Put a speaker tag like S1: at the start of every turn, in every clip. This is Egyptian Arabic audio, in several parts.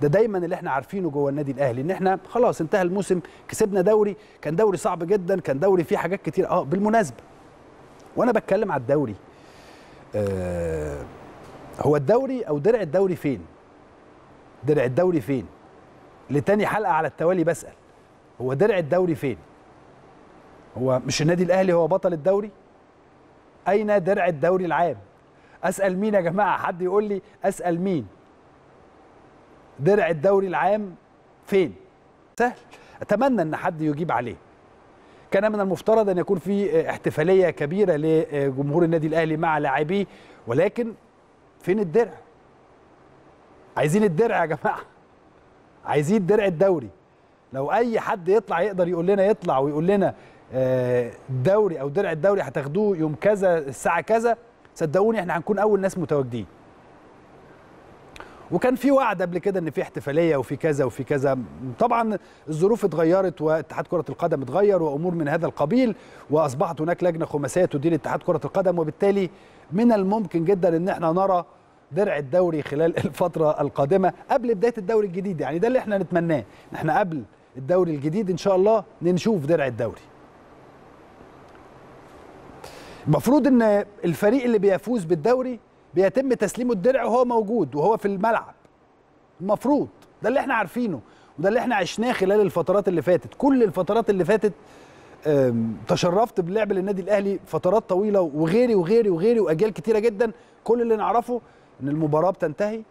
S1: ده دايما اللي احنا عارفينه جوه النادي الاهلي ان احنا خلاص انتهى الموسم كسبنا دوري كان دوري صعب جدا كان دوري فيه حاجات كتير اه بالمناسبه وانا بتكلم على الدوري آه هو الدوري او درع الدوري فين درع الدوري فين لتاني حلقه على التوالي بسال هو درع الدوري فين هو مش النادي الاهلي هو بطل الدوري اين درع الدوري العام اسال مين يا جماعه حد يقول لي اسال مين درع الدوري العام فين سهل اتمنى ان حد يجيب عليه كان من المفترض ان يكون في احتفاليه كبيره لجمهور النادي الاهلي مع لاعبيه ولكن فين الدرع عايزين الدرع يا جماعه عايزين درع الدوري لو اي حد يطلع يقدر يقول لنا يطلع ويقول لنا الدوري او درع الدوري هتاخدوه يوم كذا الساعه كذا صدقوني احنا هنكون اول ناس متواجدين وكان في وعد قبل كده ان في احتفاليه وفي كذا وفي كذا طبعا الظروف اتغيرت واتحاد كره القدم اتغير وامور من هذا القبيل واصبحت هناك لجنه خماسيه تدير اتحاد كره القدم وبالتالي من الممكن جدا ان احنا نرى درع الدوري خلال الفتره القادمه قبل بدايه الدوري الجديد يعني ده اللي احنا نتمناه ان احنا قبل الدوري الجديد ان شاء الله نشوف درع الدوري المفروض ان الفريق اللي بيفوز بالدوري بيتم تسليمه الدرع وهو موجود وهو في الملعب المفروض ده اللي احنا عارفينه وده اللي احنا عشناه خلال الفترات اللي فاتت كل الفترات اللي فاتت تشرفت باللعب للنادي الاهلي فترات طويله وغيري وغيري وغيري واجيال كتيره جدا كل اللي نعرفه ان المباراه بتنتهي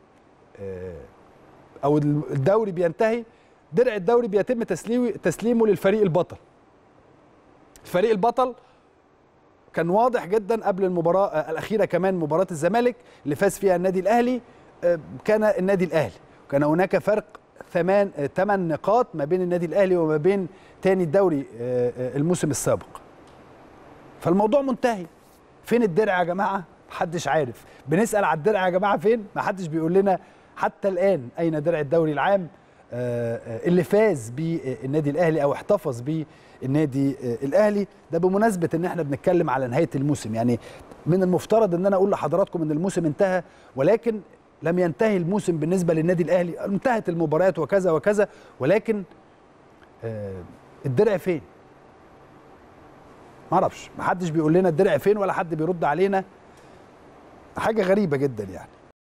S1: او الدوري بينتهي درع الدوري بيتم تسليمه للفريق البطل الفريق البطل كان واضح جدا قبل المباراه الاخيره كمان مباراه الزمالك اللي فاز فيها النادي الاهلي كان النادي الاهلي كان هناك فرق ثمان ثمان نقاط ما بين النادي الاهلي وما بين تاني الدوري الموسم السابق فالموضوع منتهي فين الدرع يا جماعه محدش عارف بنسال على الدرع يا جماعه فين محدش بيقول لنا حتى الان اين درع الدوري العام اللي فاز بالنادي الاهلي او احتفظ بيه النادي الاهلي ده بمناسبه ان احنا بنتكلم على نهايه الموسم يعني من المفترض ان انا اقول لحضراتكم ان الموسم انتهى ولكن لم ينتهي الموسم بالنسبه للنادي الاهلي انتهت المباريات وكذا وكذا ولكن الدرع فين ما اعرفش ما حدش بيقول لنا الدرع فين ولا حد بيرد علينا حاجه غريبه جدا يعني